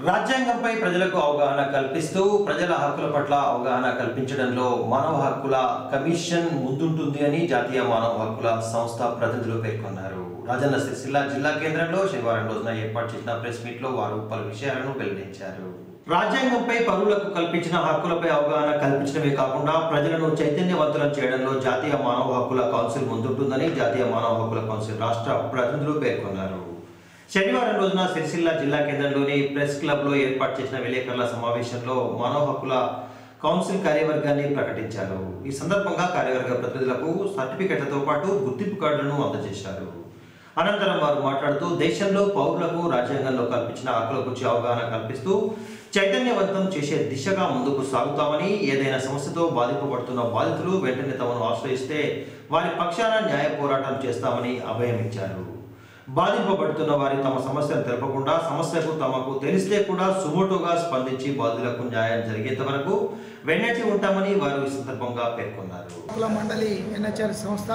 రాజ్యాంగంపై ప్రజలకు అవగాహన కల్పిస్తూ ప్రజల హక్కుల పట్ల అవగాహన కల్పించడంలో మానవ హక్కుల కమిషన్ ముందుంటుంది అని జాతీయ మానవ హక్కుల సంస్థ ప్రతినిధులు పేర్కొన్నారు రాజన్న సిరిసిల్ల జిల్లా కేంద్రంలో శనివారం రోజున ఏర్పాటు చేసిన ప్రెస్ మీట్ లో వారు పలు విషయాలను వెల్లడించారు రాజ్యాంగంపై పౌరులకు కల్పించిన హక్కులపై అవగాహన కల్పించడమే కాకుండా ప్రజలను చైతన్యవంతులను చేయడంలో జాతీయ మానవ హక్కుల కౌన్సిల్ ముందుంటుందని జాతీయ మానవ హక్కుల కౌన్సిల్ రాష్ట్ర ప్రతినిధులు పేర్కొన్నారు శనివారం రోజున సిరిసిల్ల జిల్లా కేంద్రంలోని ప్రెస్ క్లబ్లో ఏర్పాటు చేసిన విలేకరుల సమావేశంలో మానవ హక్కుల కౌన్సిల్ కార్యవర్గాన్ని ప్రకటించారు ఈ సందర్భంగా కార్యవర్గ ప్రతినిధులకు సర్టిఫికెట్లతో పాటు గుర్తింపు కార్డులను అందజేశారు అనంతరం వారు మాట్లాడుతూ దేశంలో పౌరులకు రాజ్యాంగంలో కల్పించిన హక్కుల గురించి అవగాహన కల్పిస్తూ చైతన్యవంతం చేసే దిశగా ముందుకు సాగుతామని ఏదైనా సమస్యతో బాధింపబడుతున్న బాధితులు వెంటనే తమను ఆశ్రయిస్తే వారి పక్షాన న్యాయ పోరాటం చేస్తామని అభయం ఇచ్చారు బాధింపబడుతున్న వారి తమ సమస్యను తెలపకుండా సమస్యకు తమకు తెలిస్తే కూడా సుమోటోగా స్పందించి బాధితులకు న్యాయం జరిగేంత వరకు వెన్నటి ఉంటామని వారు ఈ సందర్భంగా పేర్కొన్నారు కుల మండలి ఎన్హెచ్ఆర్ సంస్థ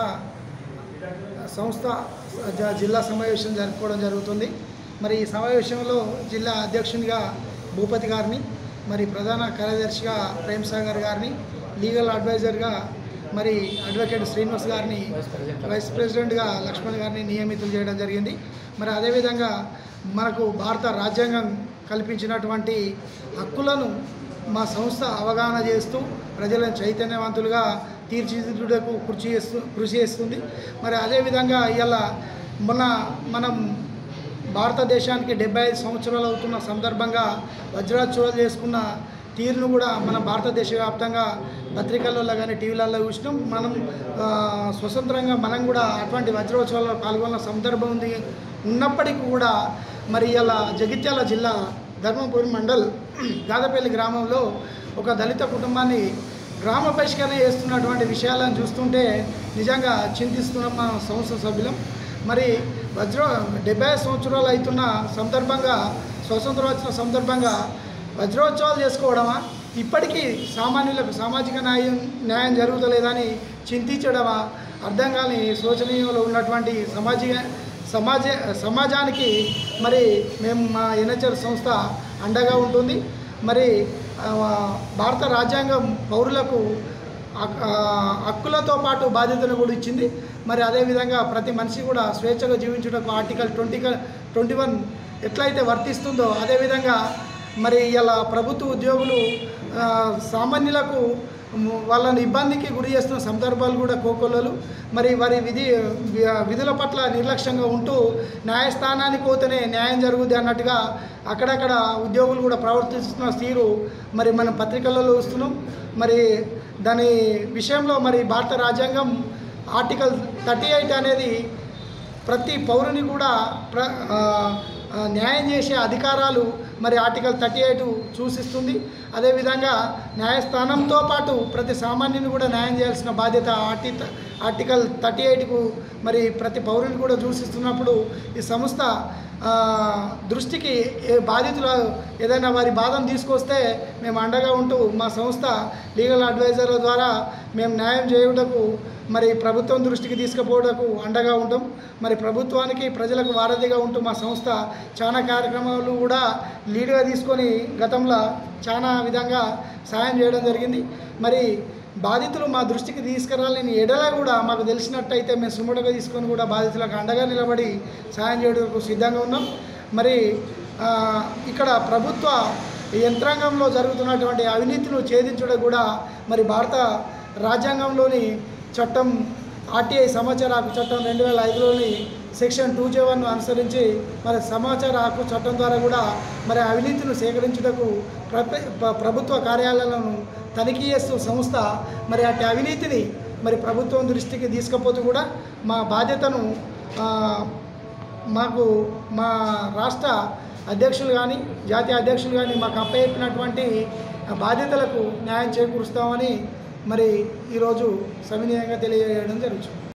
సంస్థ జ- జిల్లా సమావేశం జరుపుకోవడం జరుగుతుంది మరి ఈ సమావేశంలో జిల్లా అధ్యక్షునిగా భూపతి గారిని మరి ప్రధాన కార్యదర్శిగా ప్రేమ్ సాగర్ గారిని లీగల్ అడ్వైజర్గా మరి అడ్వకేట్ శ్రీనివాస్ గారిని వైస్ ప్రెసిడెంట్గా లక్ష్మణ్ గారిని నియమితులు చేయడం జరిగింది మరి అదేవిధంగా మనకు భారత రాజ్యాంగం కల్పించినటువంటి హక్కులను మా సంస్థ అవగాహన చేస్తూ ప్రజలను చైతన్యవంతులుగా తీర్చిదిద్దుటకు కృషి చేస్తూ కృషి చేస్తుంది మరి అదేవిధంగా ఇలా మొన్న మనం భారతదేశానికి డెబ్బై ఐదు సంవత్సరాలు అవుతున్న సందర్భంగా వజ్రోత్సవాలు చేసుకున్న తీరును కూడా మన భారతదేశ వ్యాప్తంగా పత్రికలలో కానీ టీవీలలో చూసినాం మనం ఆ, స్వతంత్రంగా మనం కూడా అటువంటి వజ్రోత్సవాల్లో పాల్గొన్న సందర్భం ఉంది ఉన్నప్పటికీ కూడా మరి ఇలా జగిత్యాల జిల్లా ధర్మపురి మండల్ గాదపల్లి గ్రామంలో ఒక దళిత కుటుంబాన్ని గ్రామ బహిష్కరణ చేస్తున్నటువంటి విషయాలను చూస్తుంటే నిజంగా చింతిస్తున్నాం మా సంస్థ సభ్యులం మరి వజ్ర డెబ్బై ఐదు సంవత్సరాలు అవుతున్న సందర్భంగా స్వతంత్రం వచ్చిన సందర్భంగా వజ్రోత్సవాలు చేసుకోవడమా ఇప్పటికీ సామాన్యులకు సామాజిక న్యాయం న్యాయం జరుగుతలేదని చింతించడమా అర్థం కాని శోచనీయంలో ఉన్నటువంటి సమాజ సమాజ సమాజానికి మరి మేము మా ఎన్హెచ్ఆర్ సంస్థ అండగా ఉంటుంది మరి ఆ, భారత రాజ్యాంగం పౌరులకు హక్- ఆ, హక్కులతో పాటు బాధ్యతను కూడా ఇచ్చింది మరి అదేవిధంగా ప్రతి మనిషి కూడా స్వేచ్ఛగా జీవించుటకు ఆర్టికల్ ట్వంటీ ట్వంటీ వన్ ఎట్లయితే వర్తిస్తుందో అదేవిధంగా మరి ఇలా ప్రభుత్వ ఉద్యోగులు ఆ, సామాన్యులకు మ్, వాళ్ళని ఇబ్బందికి గురి చేస్తున్న సందర్భాలు కూడా కోకొల్లలు మరి వారి విధి వి- విధుల పట్ల నిర్లక్ష్యంగా ఉంటూ న్యాయస్థానానికి పోతేనే న్యాయం జరుగుద్ది అన్నట్టుగా అక్కడక్కడ ఉద్యోగులు కూడా ప్రవర్తిస్తున్న తీరు మరి మనం పత్రికలలో చూస్తున్నాం మరి దాని విషయంలో మరి భారత రాజ్యాంగం ఆర్టికల్ థర్టీ ఎయిట్ అనేది ప్రతి పౌరుని కూడా ప్ర ఆ, ఆ, న్యాయం చేసే అధికారాలు మరి ఆర్టికల్ థర్టీ ఎయిట్ సూచిస్తుంది అదేవిధంగా న్యాయస్థానంతో పాటు ప్రతి సామాన్యుని కూడా న్యాయం చేయాల్సిన బాధ్యత ఆర్టి ఆర్టికల్ థర్టీ ఎయిట్కు మరి ప్రతి పౌరుని కూడా సూచిస్తున్నప్పుడు ఈ సంస్థ ఆ, దృష్టికి ఏ బాధితులు ఏదైనా వారి బాధను తీసుకొస్తే మేము అండగా ఉంటూ మా సంస్థ లీగల్ అడ్వైజర్ల ద్వారా మేము న్యాయం చేయుటకు మరి ప్రభుత్వం దృష్టికి తీసుకుపోవడకు అండగా ఉంటాం మరి ప్రభుత్వానికి ప్రజలకు వారధిగా ఉంటూ మా సంస్థ చాలా కార్యక్రమాలు కూడా లీడ్గా తీసుకొని గతంలో చాలా విధంగా సాయం చేయడం జరిగింది మరి బాధితులు మా దృష్టికి తీసుకురాలని ఎడల కూడా మాకు తెలిసినట్టయితే మేము సుముడుగా తీసుకొని కూడా బాధితులకు అండగా నిలబడి సాయం చేయడానికి సిద్ధంగా ఉన్నాం మరి ఆ, ఇక్కడ ప్రభుత్వ యంత్రాంగంలో జరుగుతున్నటువంటి అవినీతిని ఛేదించడం కూడా మరి భారత రాజ్యాంగంలోని చట్టం ఆర్టీఐ సమాచార హక్కు చట్టం రెండు వేల ఐదులోని సెక్షన్ టూ జే అనుసరించి మరి సమాచార హక్కు చట్టం ద్వారా కూడా మరి అవినీతిని సేకరించుటకు ప్ర- ప్ర- ప్రభుత్వ కార్యాలయాలను తనిఖీ చేస్తూ సంస్థ మరి అట్టి అవినీతిని మరి ప్రభుత్వం దృష్టికి తీసుకపోతూ కూడా మా బాధ్యతను ఆ, మాకు మా రాష్ట్ర అధ్యక్షులు కానీ జాతీయ అధ్యక్షులు కానీ మాకు అప్పచెప్పినటువంటి బాధ్యతలకు న్యాయం చేకూరుస్తామని మరి ఈరోజు సవినీయంగా తెలియజేయడం జరుగుతుంది